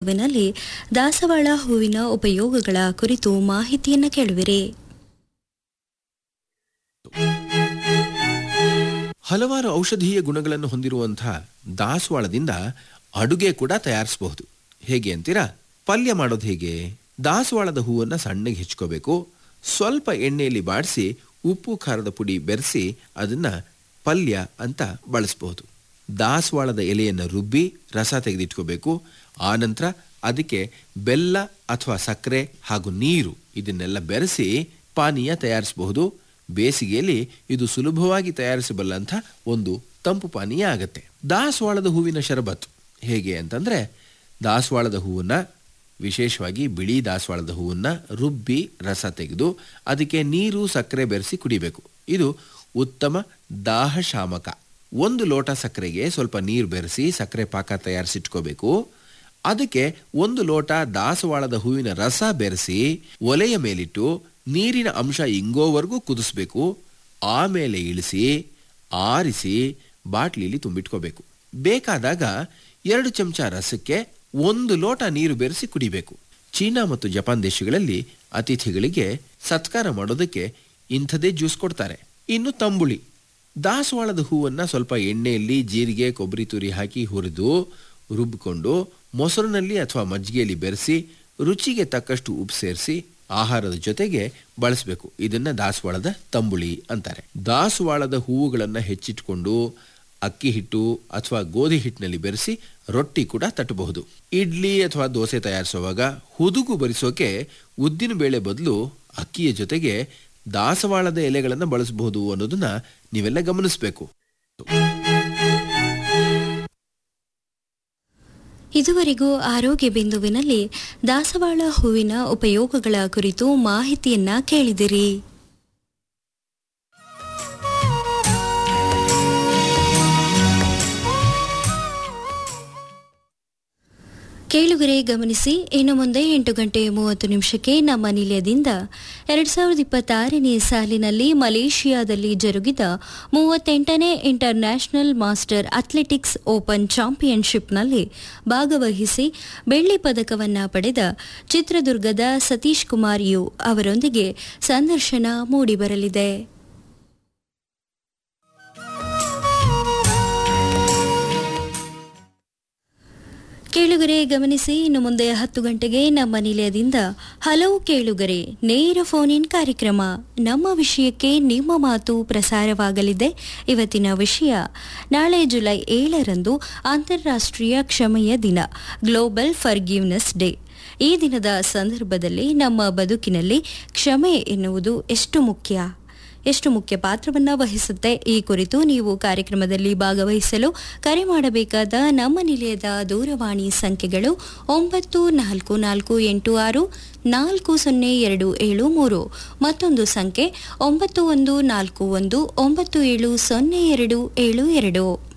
ಬಿಂದುವಿನಲ್ಲಿ ದಾಸವಾಳ ಹೂವಿನ ಉಪಯೋಗಗಳ ಕುರಿತು ಮಾಹಿತಿಯನ್ನು ಕೇಳುವಿರಿ ಹಲವಾರು ಔಷಧೀಯ ಗುಣಗಳನ್ನು ಹೊಂದಿರುವಂತಹ ದಾಸವಾಳದಿಂದ ಅಡುಗೆ ಕೂಡ ತಯಾರಿಸಬಹುದು ಹೇಗೆ ಅಂತೀರಾ ಪಲ್ಯ ಮಾಡೋದು ಹೇಗೆ ದಾಸವಾಳದ ಹೂವನ್ನ ಸಣ್ಣಗೆ ಹೆಚ್ಕೋಬೇಕು ಸ್ವಲ್ಪ ಎಣ್ಣೆಯಲ್ಲಿ ಬಾಡಿಸಿ ಉಪ್ಪು ಖಾರದ ಪುಡಿ ಬೆರೆಸಿ ಅದನ್ನ ಪಲ್ಯ ಅಂತ ಬಳಸಬಹುದು ದಾಸವಾಳದ ಎಲೆಯನ್ನು ರುಬ್ಬಿ ರಸ ತೆಗೆದಿಟ್ಕೋಬೇಕು ಆನಂತರ ಅದಕ್ಕೆ ಬೆಲ್ಲ ಅಥವಾ ಸಕ್ಕರೆ ಹಾಗೂ ನೀರು ಇದನ್ನೆಲ್ಲ ಬೆರೆಸಿ ಪಾನೀಯ ತಯಾರಿಸಬಹುದು ಬೇಸಿಗೆಯಲ್ಲಿ ಇದು ಸುಲಭವಾಗಿ ತಯಾರಿಸಬಲ್ಲಂಥ ಒಂದು ತಂಪು ಪಾನೀಯ ಆಗತ್ತೆ ದಾಸವಾಳದ ಹೂವಿನ ಶರಬತ್ ಹೇಗೆ ಅಂತಂದ್ರೆ ದಾಸವಾಳದ ಹೂವನ್ನ ವಿಶೇಷವಾಗಿ ಬಿಳಿ ದಾಸವಾಳದ ಹೂವನ್ನ ರುಬ್ಬಿ ರಸ ತೆಗೆದು ಅದಕ್ಕೆ ನೀರು ಸಕ್ಕರೆ ಬೆರೆಸಿ ಕುಡಿಬೇಕು ಇದು ಉತ್ತಮ ದಾಹ ಶಾಮಕ ಒಂದು ಲೋಟ ಸಕ್ಕರೆಗೆ ಸ್ವಲ್ಪ ನೀರು ಬೆರೆಸಿ ಸಕ್ಕರೆ ಪಾಕ ತಯಾರಿಸಿಟ್ಕೋಬೇಕು ಅದಕ್ಕೆ ಒಂದು ಲೋಟ ದಾಸವಾಳದ ಹೂವಿನ ರಸ ಬೆರೆಸಿ ಒಲೆಯ ಮೇಲಿಟ್ಟು ನೀರಿನ ಅಂಶ ಇಂಗೋವರೆಗೂ ಕುದಿಸ್ಬೇಕು ಆಮೇಲೆ ಇಳಿಸಿ ಆರಿಸಿ ಬಾಟ್ಲಿಲಿ ತುಂಬಿಟ್ಕೋಬೇಕು ಬೇಕಾದಾಗ ಎರಡು ಚಮಚ ರಸಕ್ಕೆ ಒಂದು ಲೋಟ ನೀರು ಬೆರೆಸಿ ಕುಡಿಬೇಕು ಚೀನಾ ಮತ್ತು ಜಪಾನ್ ದೇಶಗಳಲ್ಲಿ ಅತಿಥಿಗಳಿಗೆ ಸತ್ಕಾರ ಮಾಡೋದಕ್ಕೆ ಇಂಥದೇ ಜ್ಯೂಸ್ ಕೊಡ್ತಾರೆ ಇನ್ನು ತಂಬುಳಿ ದಾಸವಾಳದ ಹೂವನ್ನ ಸ್ವಲ್ಪ ಎಣ್ಣೆಯಲ್ಲಿ ಜೀರಿಗೆ ಕೊಬ್ಬರಿ ತುರಿ ಹಾಕಿ ಹುರಿದು ರುಬ್ಬಿಕೊಂಡು ಮೊಸರಿನಲ್ಲಿ ಅಥವಾ ಮಜ್ಜಿಗೆಯಲ್ಲಿ ಬೆರೆಸಿ ರುಚಿಗೆ ತಕ್ಕಷ್ಟು ಉಪ್ಪು ಸೇರಿಸಿ ಆಹಾರದ ಜೊತೆಗೆ ಬಳಸಬೇಕು ಇದನ್ನ ದಾಸವಾಳದ ತಂಬುಳಿ ಅಂತಾರೆ ದಾಸವಾಳದ ಹೂವುಗಳನ್ನು ಹೆಚ್ಚಿಟ್ಕೊಂಡು ಅಕ್ಕಿ ಹಿಟ್ಟು ಅಥವಾ ಗೋಧಿ ಹಿಟ್ಟಿನಲ್ಲಿ ಬೆರೆಸಿ ರೊಟ್ಟಿ ಕೂಡ ತಟ್ಟಬಹುದು ಇಡ್ಲಿ ಅಥವಾ ದೋಸೆ ತಯಾರಿಸುವಾಗ ಹುದುಗು ಬರಿಸೋಕೆ ಉದ್ದಿನ ಬೇಳೆ ಬದಲು ಅಕ್ಕಿಯ ಜೊತೆಗೆ ದಾಸವಾಳದ ಎಲೆಗಳನ್ನು ಬಳಸಬಹುದು ಅನ್ನೋದನ್ನ ನೀವೆಲ್ಲ ಗಮನಿಸಬೇಕು ಇದುವರೆಗೂ ಆರೋಗ್ಯ ಬಿಂದುವಿನಲ್ಲಿ ದಾಸವಾಳ ಹೂವಿನ ಉಪಯೋಗಗಳ ಕುರಿತು ಮಾಹಿತಿಯನ್ನ ಕೇಳಿದಿರಿ ಕೇಳುಗರೆ ಗಮನಿಸಿ ಇನ್ನು ಮುಂದೆ ಎಂಟು ಗಂಟೆ ಮೂವತ್ತು ನಿಮಿಷಕ್ಕೆ ನಮ್ಮ ನಿಲಯದಿಂದ ಎರಡ್ ಸಾವಿರದ ಇಪ್ಪತ್ತಾರನೇ ಸಾಲಿನಲ್ಲಿ ಮಲೇಷಿಯಾದಲ್ಲಿ ಜರುಗಿದ ಮೂವತ್ತೆಂಟನೇ international master athletics open ಚಾಂಪಿಯನ್ಶಿಪ್ನಲ್ಲಿ ಭಾಗವಹಿಸಿ ಬೆಳ್ಳಿ ಪದಕವನ್ನ ಪಡೆದ ಚಿತ್ರದುರ್ಗದ ಸತೀಶ್ ಕುಮಾರ್ ಯು ಅವರೊಂದಿಗೆ ಸಂದರ್ಶನ ಮೂಡಿಬರಲಿದೆ ಕೇಳುಗರೆ ಗಮನಿಸಿ ಇನ್ನು ಮುಂದೆ ಹತ್ತು ಗಂಟೆಗೆ ನಮ್ಮ ನಿಲಯದಿಂದ ಹಲವು ಕೇಳುಗರೆ ನೇರ ಫೋನ್ ಇನ್ ಕಾರ್ಯಕ್ರಮ ನಮ್ಮ ವಿಷಯಕ್ಕೆ ನಿಮ್ಮ ಮಾತು ಪ್ರಸಾರವಾಗಲಿದೆ ಇವತ್ತಿನ ವಿಷಯ ನಾಳೆ ಜುಲೈ ಏಳರಂದು ಅಂತಾರಾಷ್ಟ್ರೀಯ ಕ್ಷಮೆಯ ದಿನ ಗ್ಲೋಬಲ್ ಫರ್ಗಿವ್ನೆಸ್ ಡೇ ಈ ದಿನದ ಸಂದರ್ಭದಲ್ಲಿ ನಮ್ಮ ಬದುಕಿನಲ್ಲಿ ಕ್ಷಮೆ ಎನ್ನುವುದು ಎಷ್ಟು ಮುಖ್ಯ ಎಷ್ಟು ಮುಖ್ಯ ಪಾತ್ರವನ್ನ ವಹಿಸುತ್ತೆ ಈ ಕುರಿತು ನೀವು ಕಾರ್ಯಕ್ರಮದಲ್ಲಿ ಭಾಗವಹಿಸಲು ಕರೆ ಮಾಡಬೇಕಾದ ನಮ್ಮ ನಿಲಯದ ದೂರವಾಣಿ ಸಂಖ್ಯೆಗಳು ಒಂಬತ್ತು ನಾಲ್ಕು ನಾಲ್ಕು ಎಂಟು ಆರು ನಾಲ್ಕು ಸೊನ್ನೆ ಎರಡು ಏಳು ಮೂರು ಮತ್ತೊಂದು ಸಂಖ್ಯೆ ಒಂಬತ್ತು ಒಂದು ನಾಲ್ಕು ಒಂದು ಒಂಬತ್ತು ಏಳು ಸೊನ್ನೆ ಎರಡು ಏಳು ಎರಡು